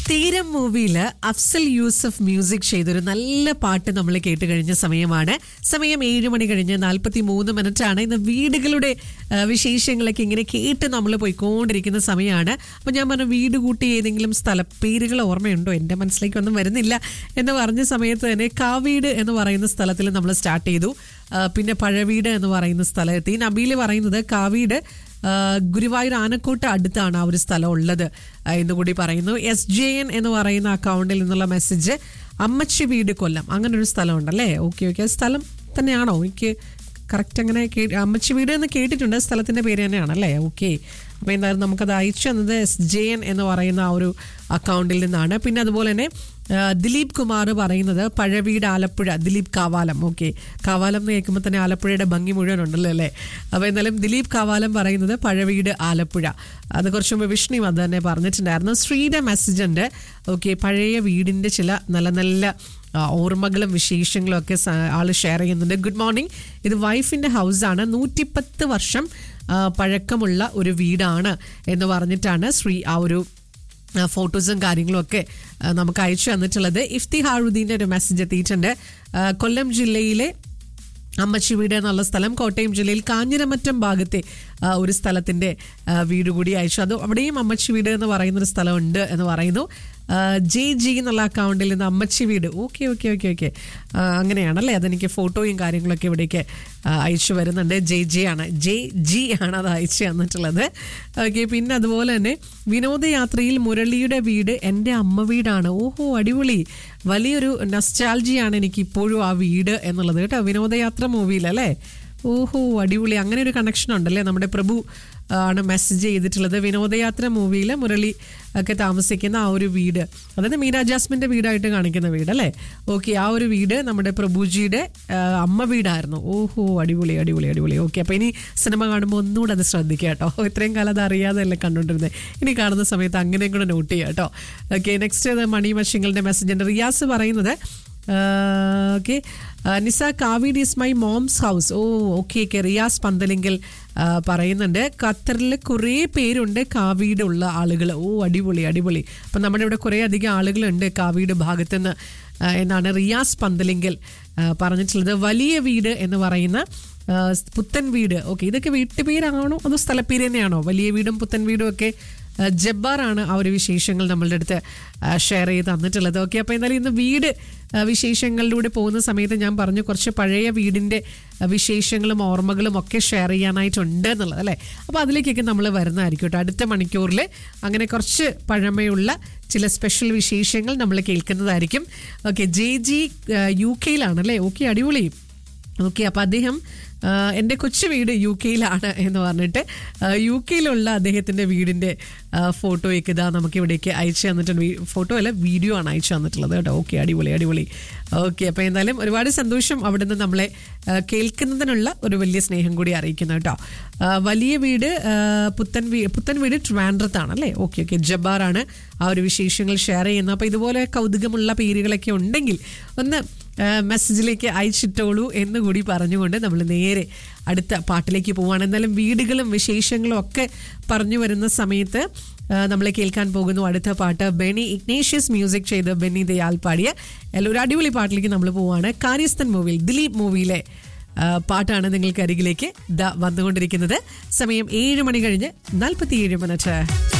തീരം മൂവിയില് അഫ്സൽ യൂസഫ് മ്യൂസിക് ചെയ്തൊരു നല്ല പാട്ട് നമ്മൾ കേട്ട് കഴിഞ്ഞ സമയമാണ് സമയം ഏഴ് മണി കഴിഞ്ഞ് നാൽപ്പത്തി മൂന്ന് മിനിറ്റ് ആണ് ഇന്ന് വീടുകളുടെ ആ, വിശേഷങ്ങളൊക്കെ ഇങ്ങനെ കേട്ട് നമ്മൾ പോയിക്കൊണ്ടിരിക്കുന്ന സമയമാണ് അപ്പൊ ഞാൻ പറഞ്ഞു വീട് കൂട്ടി ഏതെങ്കിലും സ്ഥലപ്പേരുകൾ ഓർമ്മയുണ്ടോ എൻ്റെ മനസ്സിലേക്ക് ഒന്നും വരുന്നില്ല എന്ന് പറഞ്ഞ സമയത്ത് തന്നെ കാവീട് എന്ന് പറയുന്ന സ്ഥലത്തിൽ നമ്മൾ സ്റ്റാർട്ട് ചെയ്തു ആ, പിന്നെ പഴവീട് എന്ന് പറയുന്ന സ്ഥലത്തെത്തി നബീല് പറയുന്നത് കാവീട് ആ, ഗുരുവായൂർ ആനക്കോട്ട് അടുത്താണ് ആ ഒരു സ്ഥലം ഉള്ളത് ആ, എന്ന് കൂടി പറയുന്നു എസ് ജെ എൻ എന്ന് പറയുന്ന അക്കൗണ്ടിൽ നിന്നുള്ള മെസ്സേജ് അമ്മച്ചി വീട് കൊല്ലം അങ്ങനെ ഒരു സ്ഥലം ഉണ്ടല്ലേ ഓക്കെ ഓക്കെ സ്ഥലം തന്നെയാണോ എനിക്ക് കറക്റ്റ് അങ്ങനെ കേ- അമ്മച്ചി വീട് എന്ന് കേട്ടിട്ടുണ്ട് സ്ഥലത്തിന്റെ പേര് തന്നെയാണല്ലേ ഓക്കെ അപ്പോൾ എന്തായാലും നമുക്കത് അയച്ചു തന്നത് എസ് ജെ എൻ എന്ന് പറയുന്ന ആ ഒരു അക്കൗണ്ടിൽ നിന്നാണ് പിന്നെ അതുപോലെ തന്നെ ആ, ദിലീപ് കുമാർ പറയുന്നത് പഴവീട് ആലപ്പുഴ ദിലീപ് കാവാലം ഓക്കെ കാവാലം എന്ന് കേൾക്കുമ്പോൾ തന്നെ ആലപ്പുഴയുടെ ഭംഗി മുഴുവൻ ഉണ്ടല്ലോ അല്ലേ അപ്പോൾ എന്തായാലും ദിലീപ് കാവാലം പറയുന്നത് പഴവീട് ആലപ്പുഴ അത് കുറച്ച് മുമ്പ് വിഷ്ണു അത് തന്നെ പറഞ്ഞിട്ടുണ്ടായിരുന്നു ശ്രീയുടെ മെസ്സേജ് ഉണ്ട് ഓക്കെ പഴയ വീടിൻ്റെ ചില നല്ല നല്ല ആ, ഓർമ്മകളും വിശേഷങ്ങളും ഒക്കെ സ- ആള് ഷെയർ ചെയ്യുന്നുണ്ട് ഗുഡ് മോർണിംഗ് ഇത് വൈഫിൻ്റെ ഹൗസാണ് നൂറ്റിപ്പത്ത് വർഷം ആ, പഴക്കമുള്ള ഒരു വീടാണ് എന്ന് പറഞ്ഞിട്ടാണ് ശ്രീ ആ ഒരു ആ, ഫോട്ടോസും കാര്യങ്ങളും ഒക്കെ ആ, നമുക്ക് അയച്ചു തന്നിട്ടുള്ളത് ഇഫ്തി ഹാറുദ്ദീൻ്റെ ഒരു മെസ്സേജ് എത്തിയിട്ടുണ്ട് ആ, കൊല്ലം ജില്ലയിലെ അമ്മച്ചി വീട് എന്നുള്ള സ്ഥലം കോട്ടയം ജില്ലയിൽ കാഞ്ഞിരമറ്റം ഭാഗത്തെ ആ, ഒരു സ്ഥലത്തിന്റെ ആ, വീട് കൂടി അയച്ചു അത് അവിടെയും അമ്മച്ചി വീട് എന്ന് പറയുന്ന ഒരു സ്ഥലമുണ്ട് എന്ന് പറയുന്നു ജെ ജി എന്നുള്ള അക്കൗണ്ടിൽ നിന്ന് അമ്മച്ചി വീട് ഓക്കെ ഓക്കെ ഓക്കെ ഓക്കെ അങ്ങനെയാണല്ലേ അതെനിക്ക് ഫോട്ടോയും കാര്യങ്ങളൊക്കെ ഇവിടേക്ക് ആ, അയച്ചു വരുന്നുണ്ട് ജെ ജെ ആണ് ജെ ജി ആണ് അത് അയച്ചു തന്നിട്ടുള്ളത് ഓക്കെ പിന്നെ അതുപോലെ തന്നെ വിനോദയാത്രയിൽ മുരളിയുടെ വീട് എൻ്റെ അമ്മ വീടാണ് ഓഹോ അടിപൊളി വലിയൊരു നസ്റ്റാൾജിയാണ് എനിക്ക് ഇപ്പോഴും ആ വീട് എന്നുള്ളത് കേട്ടോ വിനോദയാത്ര മൂവിയിലല്ലേ ഓഹോ അടിപൊളി അങ്ങനെ ഒരു കണക്ഷൻ ഉണ്ടല്ലേ നമ്മുടെ പ്രഭു ആണ് മെസ്സേജ് ചെയ്തിട്ടുള്ളത് വിനോദയാത്ര മൂവിയിൽ മുരളി ഒക്കെ താമസിക്കുന്ന ആ ഒരു വീട് അതായത് മീര ജാസ്മിൻ്റെ വീടായിട്ട് കാണിക്കുന്ന വീട് അല്ലേ ഓക്കെ ആ ഒരു വീട് നമ്മുടെ പ്രഭുജിയുടെ ആ, അമ്മ വീടായിരുന്നു ഓഹോ അടിപൊളി അടിപൊളി അടിപൊളി ഓക്കെ അപ്പോൾ ഇനി സിനിമ കാണുമ്പോൾ ഒന്നുകൂടെ അത് ശ്രദ്ധിക്കുക കേട്ടോ ഇത്രയും കാലം അത് അറിയാതെയല്ലേ കണ്ടുകൊണ്ടിരുന്നത് ഇനി കാണുന്ന സമയത്ത് അങ്ങനെയും കൂടെ നോട്ട് ചെയ്യുക കേട്ടോ ഓക്കെ നെക്സ്റ്റ് മണി മഷിങ്ങളുടെ മെസ്സേജ് ഉണ്ട് റിയാസ് പറയുന്നത് ഓക്കെ നിസ കാവീഡ് is my mom's house oh okay okay Riyas പന്തലിങ്കിൽ ആ, പറയുന്നുണ്ട് ഖത്തറിൽ കുറേ പേരുണ്ട് കാവീട് ഉള്ള ആളുകൾ ഓ അടിപൊളി അടിപൊളി അപ്പം നമ്മുടെ ഇവിടെ കുറേ അധികം ആളുകളുണ്ട് കാവീട് ഭാഗത്തുനിന്ന് ആ, എന്നാണ് റിയാസ് പന്തലിങ്കിൽ ആ, പറഞ്ഞിട്ടുള്ളത് വലിയ വീട് എന്ന് പറയുന്ന ആ, പുത്തൻ വീട് ഓക്കെ ഇതൊക്കെ വീട്ടുപേരാണോ അതോ സ്ഥലപ്പേര് തന്നെയാണോ വലിയ വീടും പുത്തൻ വീടും ഒക്കെ ആ, ജബ്ബാറാണ് ആ ഒരു വിശേഷങ്ങൾ നമ്മളുടെ അടുത്ത് ഷെയർ ചെയ്ത് തന്നിട്ടുള്ളത് ഓക്കെ അപ്പോൾ എന്തായാലും ഇന്ന് വീട് ആ, വിശേഷങ്ങളിലൂടെ പോകുന്ന സമയത്ത് ഞാൻ പറഞ്ഞു കുറച്ച് പഴയ വീടിൻ്റെ ആ, വിശേഷങ്ങളും ഓർമ്മകളും ഒക്കെ ഷെയർ ചെയ്യാനായിട്ടുണ്ട് എന്നുള്ളത് അല്ലേ അപ്പോൾ അതിലേക്കൊക്കെ നമ്മൾ വരുന്നതായിരിക്കും കേട്ടോ അടുത്ത മണിക്കൂറിൽ അങ്ങനെ കുറച്ച് പഴമയുള്ള ചില സ്പെഷ്യൽ വിശേഷങ്ങൾ നമ്മൾ കേൾക്കുന്നതായിരിക്കും ഓക്കെ ജെ ജി യു കെയിലാണ് അല്ലേ ഓക്കെ അടിപൊളി ഓക്കെ അപ്പോൾ അദ്ദേഹം ആ, എൻ്റെ കൊച്ചു വീട് യു കെയിലാണ് എന്ന് പറഞ്ഞിട്ട് ആ, യു കെയിലുള്ള അദ്ദേഹത്തിൻ്റെ വീടിൻ്റെ ആ, ഫോട്ടോയൊക്കെ ഇതാ നമുക്ക് ഇവിടേക്ക് അയച്ചു തന്നിട്ടുണ്ട് വീ- ഫോട്ടോ അല്ല വീഡിയോ ആണ് അയച്ചു തന്നിട്ടുള്ളത് കേട്ടോ ഓക്കെ അടിപൊളി അടിപൊളി ഓക്കെ അപ്പോൾ എന്തായാലും ഒരുപാട് സന്തോഷം അവിടുന്ന് നമ്മളെ ആ, കേൾക്കുന്നതിനുള്ള ഒരു വലിയ സ്നേഹം കൂടി അറിയിക്കുന്നു കേട്ടോ ആ, വലിയ വീട് ആ, പുത്തൻ വീ പുത്തൻ വീട് ട്രിവാൻഡ്രത്താണ് അല്ലേ ഓക്കെ ഓക്കെ ജബ്ബാറാണ് ആ ഒരു വിശേഷങ്ങൾ ഷെയർ ചെയ്യുന്നത് അപ്പോൾ ഇതുപോലെ കൗതുകമുള്ള പേരുകളൊക്കെ ഉണ്ടെങ്കിൽ ഒന്ന് ആ, മെസ്സേജിലേക്ക് അയച്ചിട്ടോളൂ എന്ന് കൂടി പറഞ്ഞുകൊണ്ട് നമ്മൾ നേരെ അടുത്ത പാട്ടിലേക്ക് പോവാണ് എന്തായാലും വീടുകളും വിശേഷങ്ങളും ഒക്കെ പറഞ്ഞു വരുന്ന സമയത്ത് ആ, നമ്മൾ കേൾക്കാൻ പോകുന്നു അടുത്ത പാട്ട് ബെനി ഇഗ്നേഷ്യസ് മ്യൂസിക് ചെയ്ത് ബെന്നി ദയാൽ പാടിയ എല്ലാം ഒരു അടിപൊളി പാട്ടിലേക്ക് നമ്മൾ പോവാണ് കാര്യസ്ഥൻ മൂവിയിൽ ദിലീപ് മൂവിയിലെ ആ, പാട്ടാണ് നിങ്ങൾക്ക് അരികിലേക്ക് ദാ വന്നുകൊണ്ടിരിക്കുന്നത് സമയം ഏഴ് മണി കഴിഞ്ഞ് നാൽപ്പത്തിയേഴ് മിനിറ്റ്